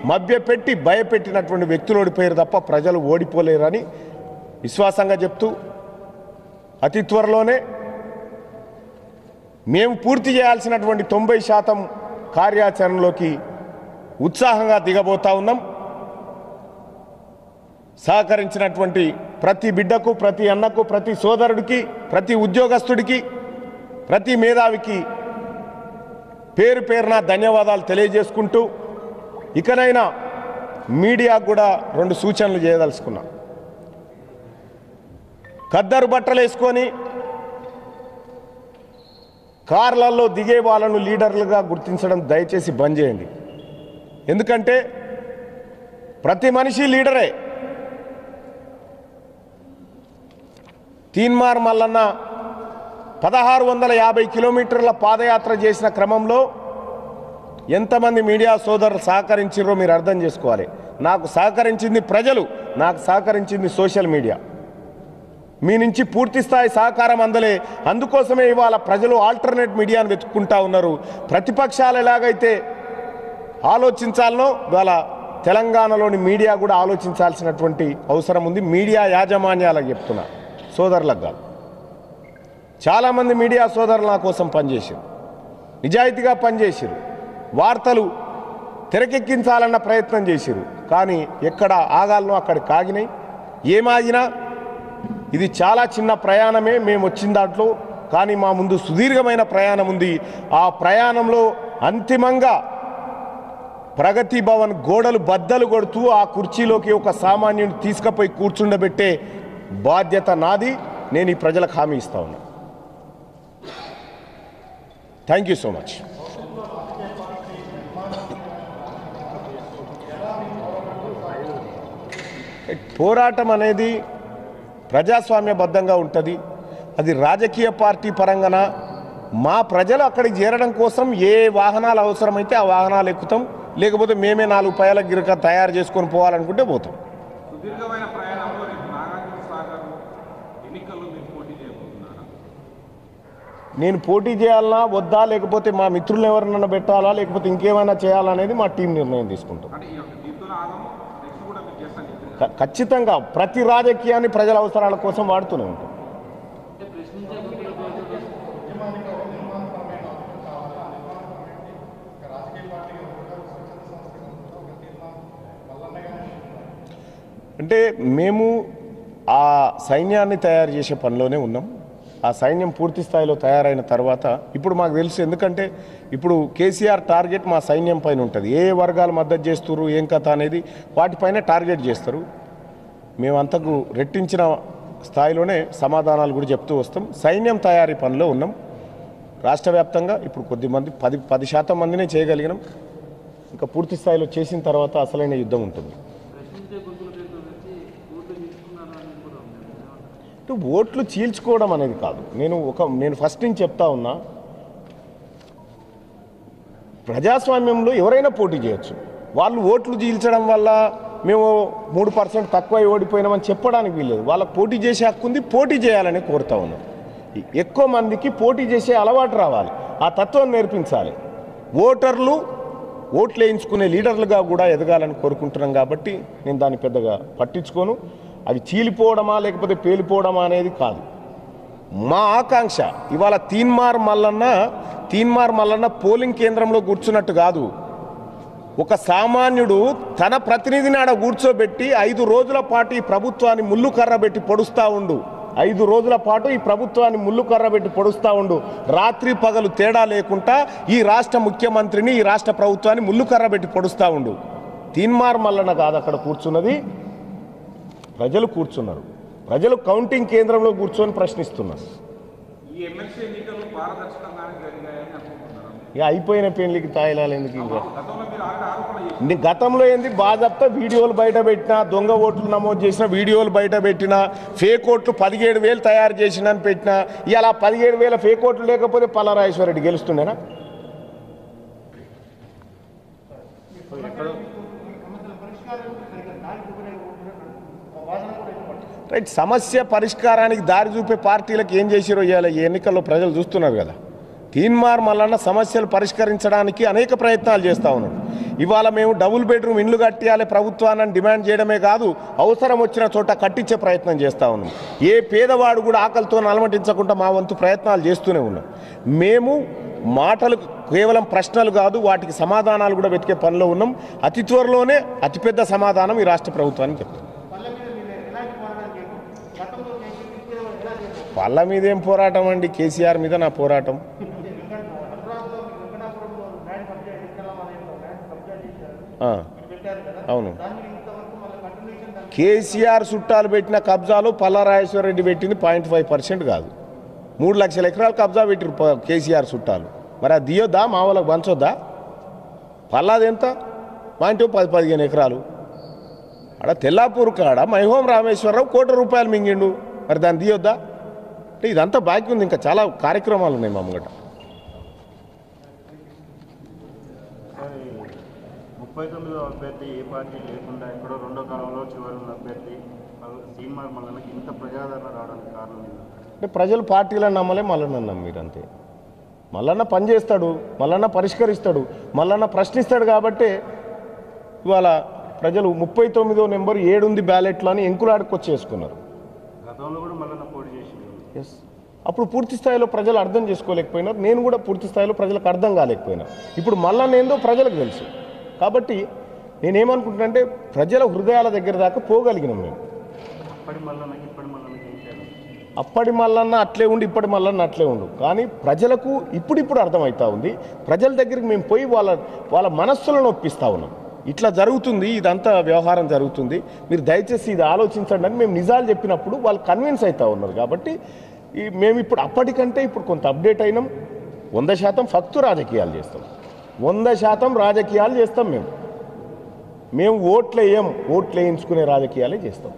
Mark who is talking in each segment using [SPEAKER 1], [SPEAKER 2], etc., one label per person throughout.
[SPEAKER 1] మభ్యపెట్టి భయపెట్టినటువంటి వ్యక్తులు ఓడిపోయారు తప్ప ప్రజలు ఓడిపోలేరని విశ్వాసంగా చెప్తూ అతి త్వరలోనే మేము పూర్తి చేయాల్సినటువంటి తొంభై శాతం కార్యాచరణలోకి ఉత్సాహంగా దిగబోతా ఉన్నాం సహకరించినటువంటి ప్రతి బిడ్డకు ప్రతి అన్నకు ప్రతి సోదరుడికి ప్రతి ఉద్యోగస్తుడికి ప్రతి మేధావికి పేరు పేరున ధన్యవాదాలు తెలియజేసుకుంటూ ఇకనైనా మీడియాకు కూడా రెండు సూచనలు చేయదలుచుకున్నా ఖద్దరు బట్టలు వేసుకొని కార్లలో దిగే వాళ్ళను లీడర్లుగా గుర్తించడం దయచేసి బంద్ చేయండి ఎందుకంటే ప్రతి మనిషి లీడరే తీన్మార్ మల్లన్న పదహారు వందల యాభై కిలోమీటర్ల పాదయాత్ర చేసిన క్రమంలో ఎంతమంది మీడియా సోదరులు సహకరించారో మీరు అర్థం చేసుకోవాలి నాకు సహకరించింది ప్రజలు నాకు సహకరించింది సోషల్ మీడియా మీ నుంచి పూర్తి స్థాయి సహకారం అందలే అందుకోసమే ఇవాళ ప్రజలు ఆల్టర్నేట్ మీడియాను వెతుక్కుంటా ఉన్నారు ప్రతిపక్షాలు ఎలాగైతే ఆలోచించాలనో ఇవాళ తెలంగాణలోని మీడియా కూడా ఆలోచించాల్సినటువంటి అవసరం ఉంది మీడియా యాజమాన్యాలకు చెప్తున్నా సోదరులకు కాదు చాలామంది మీడియా సోదరులు నా కోసం పనిచేశారు నిజాయితీగా పనిచేశారు వార్తలు తెరకెక్కించాలన్న ప్రయత్నం చేశారు కానీ ఎక్కడ ఆగాలనో అక్కడ కాగినాయి ఏమాగినా ఇది చాలా చిన్న ప్రయాణమే మేము వచ్చిన దాంట్లో కానీ మా ముందు సుదీర్ఘమైన ప్రయాణం ఉంది ఆ ప్రయాణంలో అంతిమంగా ప్రగతి భవన్ గోడలు బద్దలు కొడుతూ ఆ కుర్చీలోకి ఒక సామాన్యుని తీసుకుపోయి కూర్చుండబెట్టే బాధ్యత నాది నేను ఈ ప్రజలకు హామీ ఇస్తా ఉన్నా థ్యాంక్ యూ సో మచ్ పోరాటం అనేది ప్రజాస్వామ్యబద్ధంగా ఉంటుంది అది రాజకీయ పార్టీ పరంగాన మా ప్రజలు అక్కడికి చేరడం కోసం ఏ వాహనాలు అవసరమైతే ఆ వాహనాలు ఎక్కుతాం లేకపోతే మేమే నాలుగు పయాల గిరక తయారు చేసుకొని పోవాలనుకుంటే పోతాం
[SPEAKER 2] సుదీర్ఘమైన ప్రయాణంలో రేపు నాగార్జున సాగర్ ఎన్నికల్లో మీరు పోటీ చేయబోతున్నారా
[SPEAKER 1] నేను పోటీ చేయాలన్నా వద్దా లేకపోతే మా మిత్రులు ఎవరినైనా పెట్టాలా లేకపోతే ఇంకేమైనా చేయాలా అనేది మా టీం నిర్ణయం తీసుకుంటాం
[SPEAKER 2] అంటే ఈ యొక్క దీంతో ఆగం నెక్స్ట్ కూడా మీరు చేస్తాను చెప్పారు
[SPEAKER 1] ఖ- ఖచ్చితంగా ప్రతి రాజకీయాన్ని ప్రజల అవసరాల కోసం వాడుతూనే ఉంటాం అంటే మేము ఆ సైన్యాన్ని తయారు చేసే పనిలోనే ఉన్నాం ఆ సైన్యం పూర్తి స్థాయిలో తయారైన తర్వాత ఇప్పుడు మాకు తెలుసు ఎందుకంటే ఇప్పుడు కేసీఆర్ టార్గెట్ మా సైన్యం పైన ఉంటుంది ఏ వర్గాలు మద్దతు చేస్తున్నారు ఏం కథ అనేది వాటిపైన టార్గెట్ చేస్తారు మేము అంతకు రెట్టించిన స్థాయిలోనే సమాధానాలు కూడా చెప్తూ వస్తాం సైన్యం తయారీ పనిలో ఉన్నాం రాష్ట్ర వ్యాప్తంగా ఇప్పుడు కొద్దిమంది పది పది శాతం మందినే చేయగలిగినాం ఇంకా పూర్తి స్థాయిలో చేసిన తర్వాత అసలైన యుద్ధం ఉంటుంది అంటే ఓట్లు చీల్చుకోవడం అనేది కాదు నేను ఒక నేను ఫస్ట్ నుంచి చెప్తా ఉన్నా ప్రజాస్వామ్యంలో ఎవరైనా పోటీ చేయొచ్చు వాళ్ళు ఓట్లు చీల్చడం వల్ల మేము మూడు పర్సెంట్ తక్కువ ఓడిపోయినామని చెప్పడానికి వీల్లేదు వాళ్ళకి పోటీ చేసే హక్కు ఉంది పోటీ చేయాలని కోరుతా ఉన్నాం ఎక్కువ మందికి పోటీ చేసే అలవాటు రావాలి ఆ తత్వం నేర్పించాలి ఓటర్లు ఓట్లు వేయించుకునే లీడర్లుగా కూడా ఎదగాలని కోరుకుంటున్నాం కాబట్టి నేను దాన్ని పెద్దగా పట్టించుకోను అవి చీలిపోవడమా లేకపోతే పేలిపోవడమా అనేది కాదు మా ఆకాంక్ష ఇవాళ తీన్మార్ మల్లన్న తీన్మార్ మల్లన్న పోలింగ్ కేంద్రంలో కూర్చున్నట్టు కాదు ఒక సామాన్యుడు తన ప్రతినిధిని ఆడ కూర్చోబెట్టి ఐదు రోజుల పాటు ఈ ప్రభుత్వాన్ని ముళ్ళు కర్ర పెట్టి పొడుస్తా ఉండు ఐదు రోజుల పాటు ఈ ప్రభుత్వాన్ని ముళ్ళు కర్ర పెట్టి పొడుస్తా ఉండు రాత్రి పగలు తేడా లేకుండా ఈ రాష్ట్ర ముఖ్యమంత్రిని ఈ రాష్ట్ర ప్రభుత్వాన్ని ముళ్ళు కర్ర పెట్టి పొడుస్తా ఉండు తీన్మార్ మల్లన్న కాదు అక్కడ కూర్చున్నది ప్రజలు కూర్చున్నారు ప్రజలు కౌంటింగ్ కేంద్రంలో కూర్చొని ప్రశ్నిస్తున్నారు
[SPEAKER 2] ఈ ఎమ్మెల్సీ ఎన్నికలు పారదర్శకంగానే జరిగాయని అనుకుంటున్నారు
[SPEAKER 1] ఇక అయిపోయిన పెళ్లికి తాయిలాలు ఎందుకు ఇంకా
[SPEAKER 2] గతంలో మీరు ఆల్రెడీ ఆరోపణ చేశారు
[SPEAKER 1] నీ గతంలో ఏంది బాజప్తా వీడియోలు బయట పెట్టినా దొంగ ఓట్లు నమోదు చేసిన వీడియోలు బయట పెట్టినా ఫేక్ ఓట్లు పదిహేడు వేలు తయారు చేసిన అని పెట్టినా ఇలా పదిహేడు వేల ఫేక్ ఓట్లు లేకపోతే పల్లారాజేశ్వరరెడ్డి గెలుస్తుండేనా రైట్ సమస్య పరిష్కారానికి దారి చూపే పార్టీలకు ఏం చేసిరో ఇవాళ ఈ ఎన్నికల్లో ప్రజలు చూస్తున్నారు కదా తీన్మార్ మల్లన్న సమస్యలు పరిష్కరించడానికి అనేక ప్రయత్నాలు చేస్తూ ఉన్నాడు ఇవాళ మేము డబుల్ బెడ్రూమ్ ఇండ్లు కట్టియాలి ప్రభుత్వాన్ని డిమాండ్ చేయడమే కాదు అవసరం వచ్చిన చోట కట్టించే ప్రయత్నం చేస్తూ ఉన్నాం ఏ పేదవాడు కూడా ఆకలితో అలమటించకుండా మా వంతు ప్రయత్నాలు చేస్తూనే ఉన్నాం మేము మాటలు కేవలం ప్రశ్నలు కాదు వాటికి సమాధానాలు కూడా వెతికే పనిలో ఉన్నాం అతి త్వరలోనే అతిపెద్ద సమాధానం ఈ రాష్ట్ర ప్రభుత్వానికి చెప్తాం పళ్ళ మీద ఏం పోరాటం అండి కేసీఆర్ మీద నా పోరాటం ఆ, అవును కేసీఆర్ చుట్టాలు పెట్టిన కబ్జాలు పల్లారాజేశ్వర రెడ్డి పెట్టింది పాయింట్ ఫైవ్ పర్సెంట్ కాదు మూడు లక్షల ఎకరాలు కబ్జా పెట్టిరు ప- కేసీఆర్ చుట్టాలు మరి అది దియొద్దా మా వాళ్ళకి పంచొద్దా పల్లాది ఎంత మా ఇంటి పది పదిహేను ఎకరాలు ఆడ తెల్లాపూర్ కాడ మైహోం రామేశ్వరరావు కోటి రూపాయలు మింగిండు మరి దాన్ని తీయొద్దా అంటే ఇదంతా బాకీ ఉంది ఇంకా చాలా కార్యక్రమాలు ఉన్నాయి మా ముంగట
[SPEAKER 3] సార్, ఈ ముప్పై తొమ్మిదో అభ్యర్థి ఏ పార్టీ లేకుండా ఎక్కడో రెండో కాలంలో చివరి ఉన్న అభ్యర్థి సీమార్ మల్లన్నకి ఇంత ప్రజాదరణ రావడానికి కారణం ఏంటి
[SPEAKER 1] అంటే ప్రజలు పార్టీలను నమ్మలే మల్లన్న నమ్మిరు అంతే మల్లన్న పని చేస్తాడు మల్లన్న పరిష్కరిస్తాడు మల్లన్న ప్రశ్నిస్తాడు కాబట్టే ఇవాళ ప్రజలు ముప్పై తొమ్మిదో నెంబర్ ఏడుంది బ్యాలెట్లు అని ఎంకులాడుకొచ్చేసుకున్నారు
[SPEAKER 3] గతంలో కూడా మల్లన్న పోటీ చేసింది
[SPEAKER 1] ఎస్ అప్పుడు పూర్తి స్థాయిలో ప్రజలు అర్థం చేసుకోలేకపోయినారు నేను కూడా పూర్తి స్థాయిలో ప్రజలకు అర్థం కాలేకపోయినా ఇప్పుడు మళ్ళా నేందో ప్రజలకు తెలుసు కాబట్టి నేనేమనుకుంటున్నానంటే ప్రజల హృదయాల దగ్గర దాకా పోగలిగినాం మేము
[SPEAKER 3] అప్పటి మల్లన్నకి ఇప్పటి మల్లన్నకి ఏం చేయాలి
[SPEAKER 1] అప్పటి మల్లన్న అట్లే ఉండి ఇప్పటి మల్లన్న అట్లే ఉండు కానీ ప్రజలకు ఇప్పుడిప్పుడు అర్థమవుతా ఉంది ప్రజల దగ్గరికి మేము పోయి వాళ్ళ వాళ్ళ మనస్సులను ఒప్పిస్తా ఉన్నాం ఇట్లా జరుగుతుంది ఇదంతా వ్యవహారం జరుగుతుంది మీరు దయచేసి ఇది ఆలోచించండి అని మేము నిజాలు చెప్పినప్పుడు వాళ్ళు కన్విన్స్ అవుతా ఉన్నారు కాబట్టి ఈ మేము ఇప్పుడు అప్పటికంటే ఇప్పుడు కొంత అప్డేట్ అయినాం వంద శాతం ఫక్తు రాజకీయాలు చేస్తాం వంద శాతం రాజకీయాలు చేస్తాం మేము మేము ఓట్లు వేయం ఓట్లు వేయించుకునే రాజకీయాలే చేస్తాం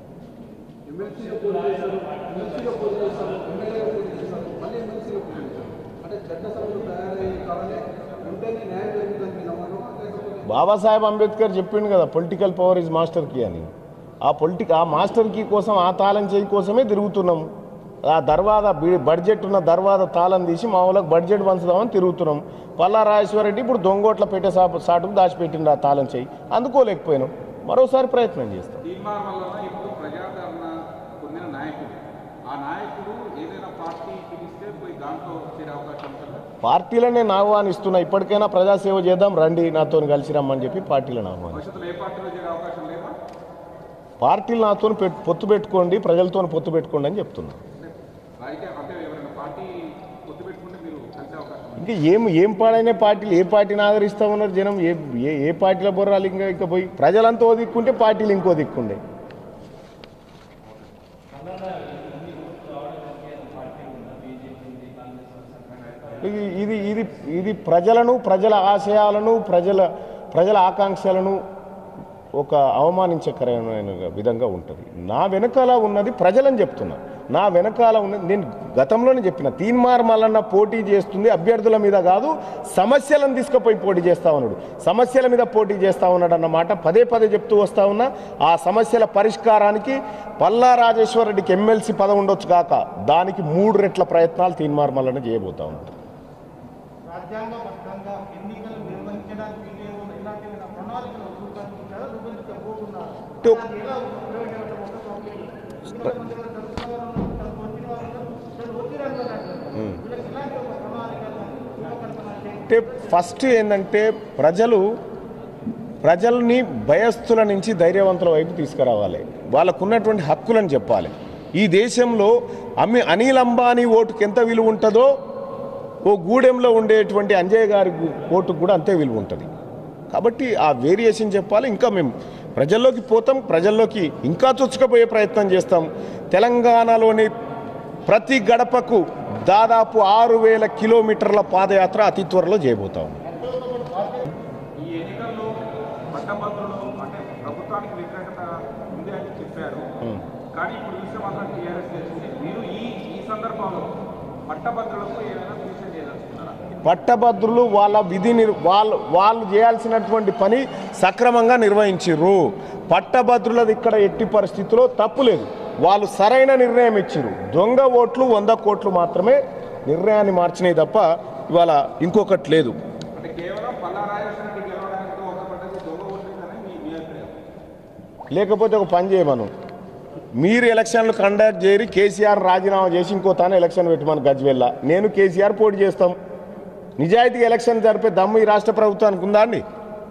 [SPEAKER 1] బాబాసాహెబ్ అంబేద్కర్ చెప్పిండు కదా political power is master key అని ఆ పొలిటిక్ ఆ మాస్టర్ కీ కోసం ఆ తాళం చేయి కోసమే తిరుగుతున్నాం ఆ దర్వాద బి- బడ్జెట్ ఉన్న దర్వాద తాళం తీసి మా వాళ్ళకి బడ్జెట్ పంచుదామని తిరుగుతున్నాం పల్లా రాజేశ్వరరెడ్డి ఇప్పుడు దొంగోట్ల పెట్టే సా సాటుకు దాచిపెట్టిండు ఆ తాళం చేయి అందుకోలేకపోయినాం మరోసారి ప్రయత్నం చేస్తాం
[SPEAKER 2] తీర్మానం వలన ఇప్పుడు ప్రజాదరణ పొందిన నాయకుడు ఆ నాయకుడు ఏదైనా పార్టీ పిలిస్తే పోయి దాంట్లో చేరే అవకాశం ఉంటుందా
[SPEAKER 1] పార్టీలనే ఆహ్వానిస్తున్నా ఇప్పటికైనా ప్రజాసేవ చేద్దాం రండి నాతో కలిసి రమ్మని చెప్పి పార్టీలను ఆహ్వానిస్తున్నాం
[SPEAKER 2] భవిష్యత్తులో ఏ పార్టీలో చేరే అవకాశం లేదా
[SPEAKER 1] పార్టీలు నాతో పొత్తు పెట్టుకోండి ప్రజలతో పొత్తు పెట్టుకోండి అని చెప్తున్నా
[SPEAKER 2] రాజకీయ అంటే ఎవరైనా పార్టీ పొత్తు పెట్టుకుంటే మీరు కలిసే అవకాశం ఉంది.
[SPEAKER 1] ఇంకా ఏం ఏం పాడైన పార్టీలు ఏ పార్టీని ఆదరిస్తా ఉన్నారు జనం ఏ ఏ ఏ పార్టీలో బొర్రాలు ఇంకా ఇంకా పోయి ప్రజలంతా ఓ దిక్కుంటే పార్టీలు ఇంకో దిక్కుండే ఇది ఇది ఇది ఇది ప్రజలను ప్రజల ఆశయాలను ప్రజల ప్రజల ఆకాంక్షలను ఒక అవమానించకరమైన విధంగా ఉంటుంది నా వెనకాల ఉన్నది ప్రజలని చెప్తున్నా నా వెనకాల ఉన్నది నేను గతంలోనే చెప్పిన తీన్మార్ మల్లన్న పోటీ చేస్తుంది అభ్యర్థుల మీద కాదు సమస్యలను తీసుకుపోయి పోటీ చేస్తా ఉన్నాడు సమస్యల మీద పోటీ చేస్తా ఉన్నాడు అన్నమాట పదే పదే చెప్తూ వస్తా ఉన్నా ఆ సమస్యల పరిష్కారానికి పల్లా రాజేశ్వర రెడ్డికి ఎమ్మెల్సీ పదవి ఉండొచ్చు కాక దానికి మూడు రెట్ల ప్రయత్నాలు తీన్మార్ మల్లన్న చేయబోతా ఉన్నాడు
[SPEAKER 4] రాజ్యాంగబద్ధంగా ఎన్నికలు నిర్వహించడానికి వీలు ఇలాంటి ప్రణాళికలు రూపొందించారా రూపొందించబోతున్నారు
[SPEAKER 1] టు-
[SPEAKER 4] అది ఎలా ప్రవేశపెట్టబోతున్నారు ఎందుకంటే మన దగ్గర తరచుగా వచ్చిన వాళ్ళు ఉన్నారు, వచ్చిన అంటున్నారు వీళ్ళకి ఇలాంటి ఒక ప్రణాళికలు రూపకల్పన చేసి
[SPEAKER 1] అంటే ఫస్ట్ ఏంటంటే ప్రజలు ప్రజల్ని భయస్థుల నుంచి ధైర్యవంతుల వైపు తీసుకురావాలి వాళ్ళకు ఉన్నటువంటి హక్కులను చెప్పాలి ఈ దేశంలో అమ్మి అనిల్ అంబానీ ఓటుకు ఎంత విలువ ఉంటుందో ఓ గూడెంలో ఉండేటువంటి అంజయ్య గారి గు- ఓటుకు కూడా అంతే విలువ ఉంటుంది కాబట్టి ఆ వేరియేషన్ చెప్పాలి ఇంకా మేము ప్రజల్లోకి పోతాం ప్రజల్లోకి ఇంకా చొచ్చుకపోయే ప్రయత్నం చేస్తాం తెలంగాణలోని ప్రతి గడపకు దాదాపు ఆరు వేల కిలోమీటర్ల పాదయాత్ర అతి త్వరలో చేయబోతాం
[SPEAKER 2] ఈ ఎన్నికల్లో పట్టభద్రులు అంటే ప్రభుత్వానికి వ్యతిరేకత ఉంది అని చెప్పారు కానీ ఇప్పుడు చూస్తే మాత్రం టీఆర్ఎస్ చేసింది మీరు ఈ ఈ సందర్భంలో పట్టభద్రులకు ఏమైనా సూచన చేయదలుచుకున్నారా
[SPEAKER 1] పట్టభద్రులు వాళ్ళ విధి నిర్ వాళ్ళు వాళ్ళు చేయాల్సినటువంటి పని సక్రమంగా నిర్వహించారు పట్టభద్రులది ఇక్కడ ఎట్టి పరిస్థితిలో తప్పు లేదు వాళ్ళు సరైన నిర్ణయం ఇచ్చారు దొంగ ఓట్లు వంద కోట్లు మాత్రమే నిర్ణయాన్ని మార్చినాయి తప్ప ఇవాళ ఇంకొకటి లేదు
[SPEAKER 2] అంటే కేవలం పల్లా రాజేశ్వర రెడ్డి గెలవడానికి ఒక
[SPEAKER 1] లేకపోతే ఒక పని చేయమను మీరు ఎలక్షన్లు కండక్ట్ చేయరి కేసీఆర్ రాజీనామా చేసి ఇంకో తాను ఎలక్షన్ పెట్టమని గజ్వెల్ల నేను కేసీఆర్ పోటీ చేస్తాం నిజాయితీగా ఎలక్షన్ జరిపే దమ్ము ఈ రాష్ట్ర ప్రభుత్వానికి ఉందా అండి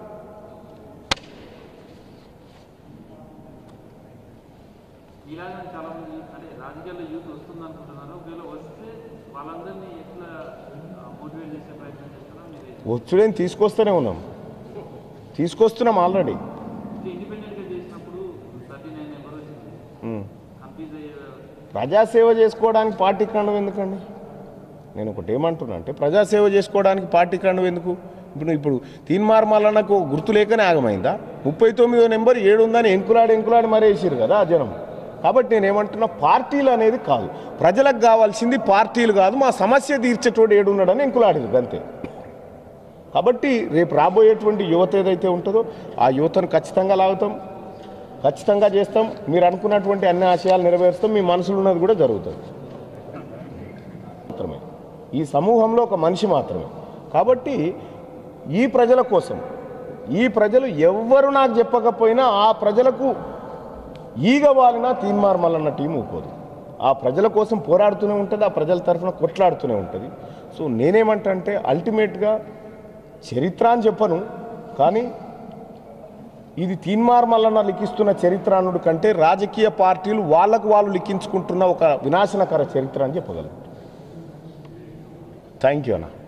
[SPEAKER 5] ఇలాగ చాలా మంది అంటే రాజకీయాల్లో యూత్ వస్తుంది అనుకుంటున్నారు ఒకవేళ వస్తే వాళ్ళందరినీ ఎట్లా మోటివేట్ చేసే ప్రయత్నం చేస్తున్నారు మీరు
[SPEAKER 1] వచ్చుడేం తీసుకొస్తూనే ఉన్నాం తీసుకొస్తున్నాం ఆల్రెడీ
[SPEAKER 5] ఇండిపెండెంట్గా చేసినప్పుడు థర్టీ నైన్ నెంబర్ వచ్చింది
[SPEAKER 1] ఉమ్.
[SPEAKER 5] కన్ఫ్యూజ్ అయ్యే
[SPEAKER 1] ప్రజాసేవ చేసుకోవడానికి పార్టీ కండం ఎందుకండి నేను ఒకటి ఏమంటున్నా అంటే ప్రజాసేవ చేసుకోవడానికి పార్టీ కండం ఎందుకు ఇప్పుడు ఇప్పుడు తీన్మార్మాలన్నకు గుర్తు లేకనే ఆగమైందా ముప్పై తొమ్మిదో నెంబర్ ఏడు ఉందని ఎంకులాడి ఎంకులాడి మరీ వేసారు కదా ఆ జనం కాబట్టి నేను ఏమంటున్నా పార్టీలు అనేది కాదు ప్రజలకు కావాల్సింది పార్టీలు కాదు మా సమస్య తీర్చేటోడు ఏడున్నాడని ఎంకులాడింది అంతే కాబట్టి రేపు రాబోయేటువంటి యువత ఏదైతే ఉంటుందో ఆ యువతను ఖచ్చితంగా లాగుతాం ఖచ్చితంగా చేస్తాం మీరు అనుకున్నటువంటి అన్ని ఆశయాలు నెరవేరుస్తాం మీ మనసులో ఉన్నది కూడా జరుగుతుంది మాత్రమే ఈ సమూహంలో ఒక మనిషి మాత్రమే కాబట్టి ఈ ప్రజల కోసం ఈ ప్రజలు ఎవ్వరు నాకు చెప్పకపోయినా ఆ ప్రజలకు ఈగ వాలినా తీన్మార్ మల్లన్న టీం ఊకోదు ఆ ప్రజల కోసం పోరాడుతూనే ఉంటుంది ఆ ప్రజల తరఫున కొట్లాడుతూనే ఉంటుంది సో నేనేమంటా అంటే అల్టిమేట్గా చరిత్ర అని చెప్పను కానీ ఇది తీన్మార్ మల్లన్న లిఖిస్తున్న చరిత్ర అనుడు కంటే రాజకీయ పార్టీలు వాళ్ళకు వాళ్ళు లిఖించుకుంటున్న ఒక వినాశనకర చరిత్ర అని చెప్పగలను థ్యాంక్ యూ అన్న